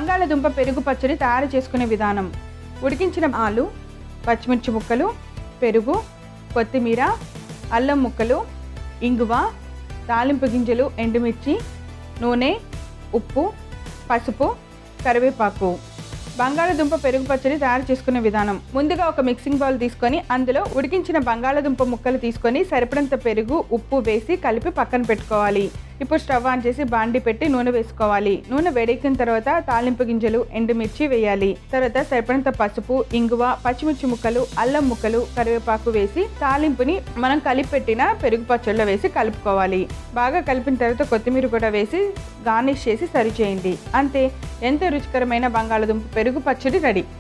బంగాళదుంప పెరుగు పచ్చడి తయారు చేసుకునే విధానం ఉడికించిన ఆలు పచ్చిమిర్చి ముక్కలు పెరుగు కొత్తిమీర అల్లం ముక్కలు ఇంగువ తాలింపు గింజలు ఎండుమిర్చి నూనె ఉప్పు పసుపు కరివేపాకు బంగాళదుంప పెరుగు పచ్చడి తయారు చేసుకునే విధానం ముందుగా ఒక మిక్సింగ్ బౌల్ తీసుకొని అందులో ఉడికించిన బంగాళదుంప ముక్కలు తీసుకొని సరిపడంత పెరుగు ఉప్పు వేసి కలిపి పక్కన పెట్టుకోవాలి ఇప్పుడు స్టవ్ ఆన్ చేసి బాండి పెట్టి నూనె వేసుకోవాలి నూనె వేడెక్కిన తర్వాత తాలింపు గింజలు ఎండుమిర్చి వేయాలి తర్వాత సరిపడంత పసుపు ఇంగువ పచ్చిమిర్చి ముక్కలు అల్లం ముక్కలు కరివేపాకు వేసి తాలింపుని మనం కలిపి పెట్టిన పెరుగు పచ్చడిలో వేసి కలుపుకోవాలి బాగా కలిపిన తర్వాత కొత్తిమీర కూడా వేసి గార్నిష్ చేసి సరి చేయండి అంతే ఎంతో రుచికరమైన బంగాళదుంప పెరుగు పచ్చడి రెడీ